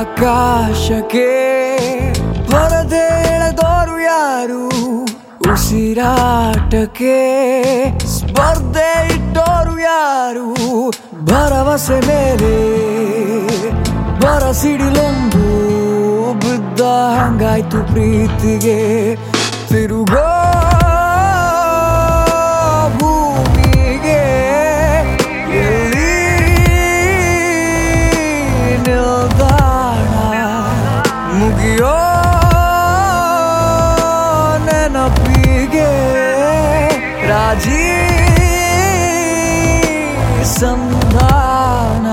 ಆಕಾಶಕ್ಕೆ ಪರದೆ ಎಳೆದೋರು ಯಾರು ಉಸಿರಾಟಕ್ಕೆ ಸ್ಪರ್ಧೆ ಇಟ್ಟೋರು ಯಾರು ಭರವಸೆ ಮೇಲೆ ಬರಸಿಡಿಲೊಂದು ಬಿದ್ದ ಹಂಗಾಯ್ತು ಪ್ರೀತಿಗೆ ತಿರುಗೋ ಭೂಮಿಗೆ ಎಲ್ಲಿ ನಿಲ್ದಾಣ ಮುಗಿಯೋ ನೆನಪಿಗೆ ರಾಜಿ ಸಂಧಾನ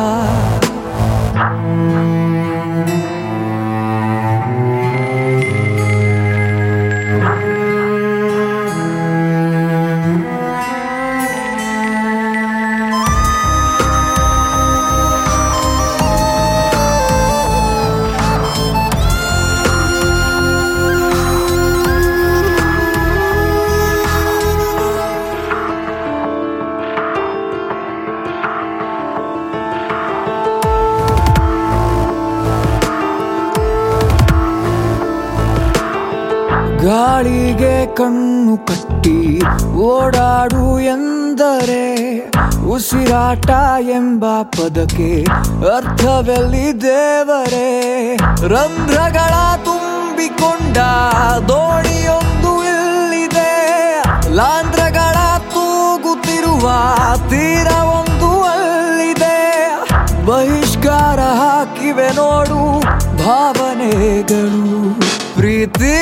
ಗಾಳಿಗೆ ಕಣ್ಣು ಕಟ್ಟಿ ಓಡಾಡು ಎಂದರೆ ಉಸಿರಾಟ ಎಂಬ ಪದಕ್ಕೆ ಅರ್ಥವೆಲ್ಲಿ ದೇವರೇ ರಂಧ್ರಗಳ ತುಂಬಿಕೊಂಡ ದೋಣಿಯೊಂದು ಇಲ್ಲಿದೆ ಲಾಂಧ್ರಗಳ ತೂಗುತ್ತಿರುವ ತೀರವೊಂದು ಅಲ್ಲಿದೆ ಬಹಿಷ್ಕಾರ ಹಾಕಿವೆ ನೋಡು ಭಾವನೆಗಳು ಪ್ರೀತಿ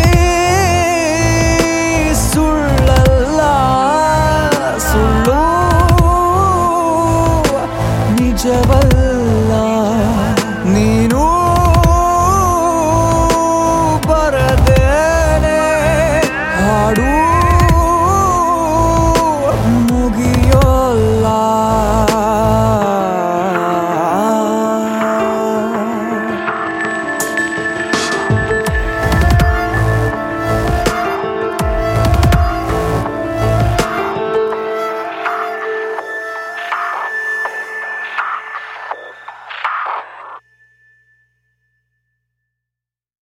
ಸುಳ್ಳಲ್ಲ ಸುಳ್ಳು ನಿಜವಲ್ಲ